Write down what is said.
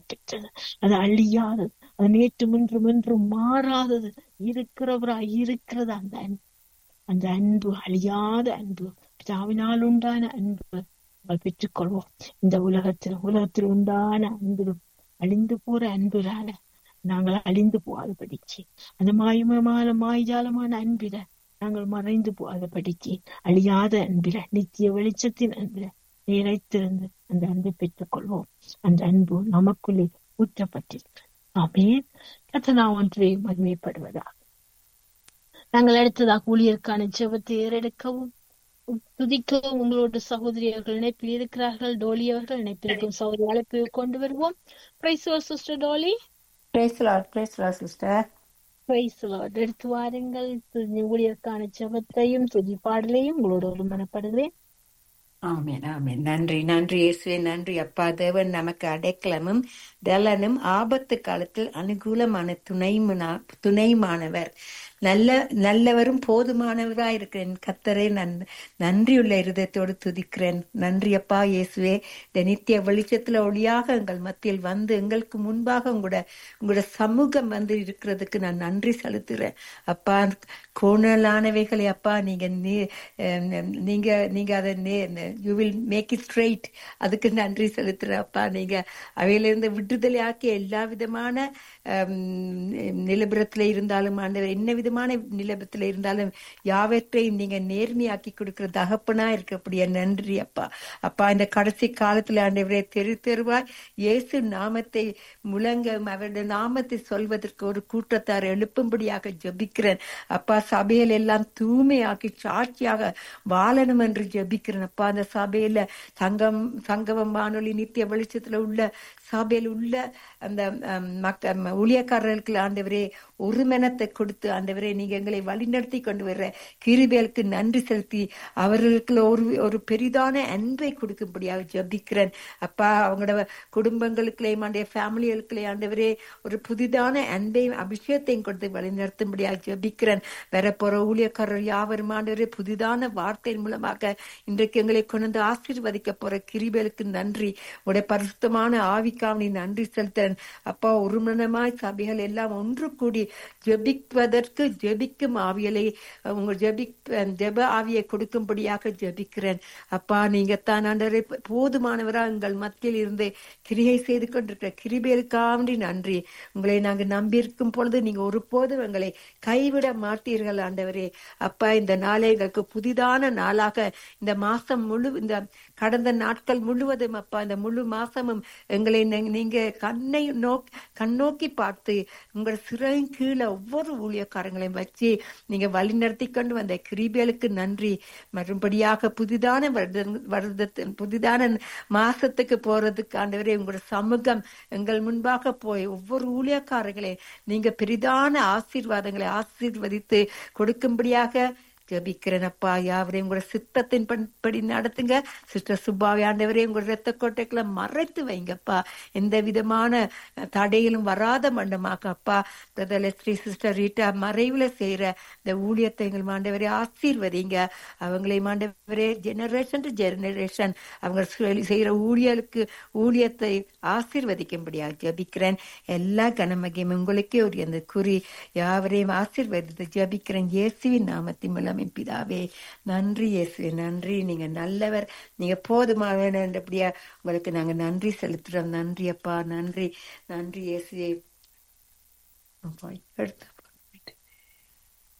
பெற்றது அது அழியாதது அது நேற்று இன்றும் என்றும் மாறாதது இருக்கிறவரா இருக்கிறது அந்த அன்பு அந்த அன்பு அழியாத அன்பு பிதாவினால் உண்டான அன்பு நம்ம பெற்றுக்கொள்வோம் இந்த உலகத்தில் உலகத்தில் உண்டான அன்பிலும் அழிந்து போற அன்புலால நாங்கள் அழிந்து போகாத படிச்சு அந்த மாயமான மாய்ஜாலமான அன்பில நாங்கள் மறைந்து போகாத படிச்சு அழியாத அன்பில நித்திய வெளிச்சத்தின் அன்பில நிலைத்திருந்து அந்த அன்பை பெற்றுக் கொள்வோம் அந்த அன்பு நமக்குள்ளே ஊற்றப்பட்டிருக்கு ஆமேன் கத்தனா ஒன்றே மகிமைப்படுவதா நாங்கள் அடுத்ததாக ஊழியருக்கான ஜெபத்தை ஏறெடுக்கவும் துதிக்கவும் உங்களோட சகோதரியர்கள் இணைப்பில் இருக்கிறார்கள் டோலி அவர்கள் இணைப்பிற்கும் சகோதரி அழைப்பு கொண்டு வருவோம் praise sister Dolly Praise the Lord, praise the Lord, sister. Praise எடுத்து வாருங்கள் துதி ஊழியருக்கான ஜெபத்தையும் துதி பாடலையும் உங்களோட ஒரு மனப்படுகிறேன் ஆமென் ஆமென் நன்றி நன்றி இயேசுவே நன்றி அப்பா தேவன் நமக்கு அடைக்கலமும் தலனும் ஆபத்து காலத்தில் அனுகூலமான துணைமுனா துணைமானவர் நல்ல நல்லவரும் போதுமானவராய் இருக்கிறேன் கத்தரை நான் நன்றியுள்ள இருதயத்தோடு துதிக்கிறேன் நன்றி அப்பா இயேசுவே இந்த நித்திய வெளிச்சத்துல ஒளியாக எங்கள் மத்தியில் வந்து எங்களுக்கு முன்பாக உங்களோட உங்களோட சமூகம் வந்து இருக்கிறதுக்கு நான் நன்றி செலுத்துகிறேன் அப்பா கோணலானவைகளை அப்பா நீங்க நீ- அஹ் நீங்க நீங்க அதை you will make it straight அதுக்கு நன்றி செலுத்துறேன் அப்பா நீங்க அவையிலிருந்து விடுதலை ஆக்கி எல்லா விதமான ஹம், நிலபரத்துல இருந்தாலும் ஆண்டவர் என்ன விதமான நிலபரத்துல இருந்தாலும் யாவற்றையும் நீங்க நேர்மையாக்கி கொடுக்கிற தகப்பனா இருக்கக்கூடிய நன்றி அப்பா அப்பா இந்த கடைசி காலத்துல ஆண்டவரே தெரு தெருவாய் இயேசு நாமத்தை முழங்க அவருடைய நாமத்தை சொல்வதற்கு ஒரு கூட்டத்தார் எழுப்பும்படியாக ஜெபிக்கிறேன் அப்பா சபையில் எல்லாம் தூய்மையாக்கி சாட்சியாக வாழணும் என்று ஜெபிக்கிறேன் அப்பா அந்த சபையில சங்கம் சங்கமம் வானொலி நித்திய வெளிச்சத்துல உள்ள சபையில் உள்ள அந்த ஹம், மக்க ம- ஊழியக்காரர்களுக்கு ஆண்டவரே ஒரு மெனத்தை கொடுத்து ஆண்டவரே நீங்க எங்களை வழிநடத்தி கொண்டு வர்ற கிருபேலுக்கு நன்றி செலுத்தி அவர்களுக்கு ஒரு ஒரு பெரிதான அன்பை கொடுக்கும்படியாக ஜெபிக்கிறேன் அப்பா அவங்களோட குடும்பங்களுக்குள்ளேயும் ஆண்டிய ஃபேமிலிகளுக்குள்ளே ஆண்டவரே ஒரு புதிதான அன்பையும் அபிஷேகத்தையும் கொடுத்து வழிநடத்தும்படியாக ஜெபிக்கிறேன் வரப்போற ஊழியக்காரர் யாவரும் ஆண்டவரே புதிதான வார்த்தையின் மூலமாக இன்றைக்கு எங்களை கொண்டு வந்து ஆசீர்வதிக்க போற கிருபேலுக்கு நன்றி உடைய பரிசுத்தமான ஆவிக்காவணி நன்றி செலுத்துறேன் அப்பா ஒருமனமாய் சபைகள் எல்லாம் ஒன்று கூடி ஜெபிப்பதற்கு ஜெபிக்கும் ஆவியலை உங்க ஜெபி ஜெப ஆவியை கொடுக்கும்படியாக ஜெபிக்கிறேன் அப்பா நீங்க தான் ஆண்டவரே போதுமானவரா எங்கள் மத்தியில் இருந்து கிரியை செய்து கொண்டிருக்கிற கிருபேலுக்காண்டி நன்றி உங்களை நாங்க நம்பியிருக்கும் பொழுது நீங்க ஒருபோதும் எங்களை கைவிட மாட்டீர்கள் ஆண்டவரே அப்பா இந்த நாளை எங்களுக்கு புதிதான நாளாக இந்த மாசம் முழு இந்த கடந்த நாட்கள் முழுவதும் அப்பா இந்த முழு மாசமும் எங்களை நீ- நீங்க கண்ணை நோக் கண்ணோக்கி பார்த்து உங்கள் சிறையின் கீழே ஒவ்வொரு ஊழியக்காரங்களையும் வச்சு நீங்க வழி நடத்தி கொண்டு வந்த கிருபேலுக்கு நன்றி மறுபடியாக புதிதான வருட வருடத்து புதிதான மாசத்துக்கு போறதுக்கு ஆண்டவரே உங்களோட சமூகம் எங்கள் முன்பாக போய் ஒவ்வொரு ஊழியக்காரர்களே நீங்க பெரிதான ஆசீர்வாதங்களை ஆசீர்வதித்து கொடுக்கும்படியாக ஜபிக்கிறேன் அப்பா யாவரையும் உங்களோட சித்தத்தின் பண்- படி நடத்துங்க சிஸ்டர் சுப்பாவி ஆண்டவரே உங்களோட ரத்த கோட்டைகளை மறைத்து வைங்கப்பா எந்த விதமான அஹ், தடையிலும் வராத மண்டமாக்க அப்பா பிரதர் லெஸ்ரி சிஸ்டர் ரீட்டா மறைவுல செய்யற இந்த ஊழியத்தை எங்கள் ஆண்டவரே ஆசீர்வதிங்க அவங்களை ஆண்டவரே ஜெனரேஷன் டு ஜெனரேஷன் அவங்க செய்- செய்யற ஊழியலுக்கு ஊழியத்தை ஆசீர்வதிக்கும்படியாக ஜபிக்கிறேன் எல்லா கனமகியும் உங்களுக்கே ஒரு அந்த குறி யாவரையும் ஆசீர்வதித்து ஜபிக்கிறேன் இயேசுவின் நாமத்தின் மூலம் என் பிதாவே நன்றி இயேசுவே நன்றி நீங்க நல்லவர் நீங்க போதுமானபடியா உங்களுக்கு நாங்க நன்றி செலுத்துறோம் நன்றி அப்பா நன்றி நன்றி இயேசுவே அப்பா, எடுத்து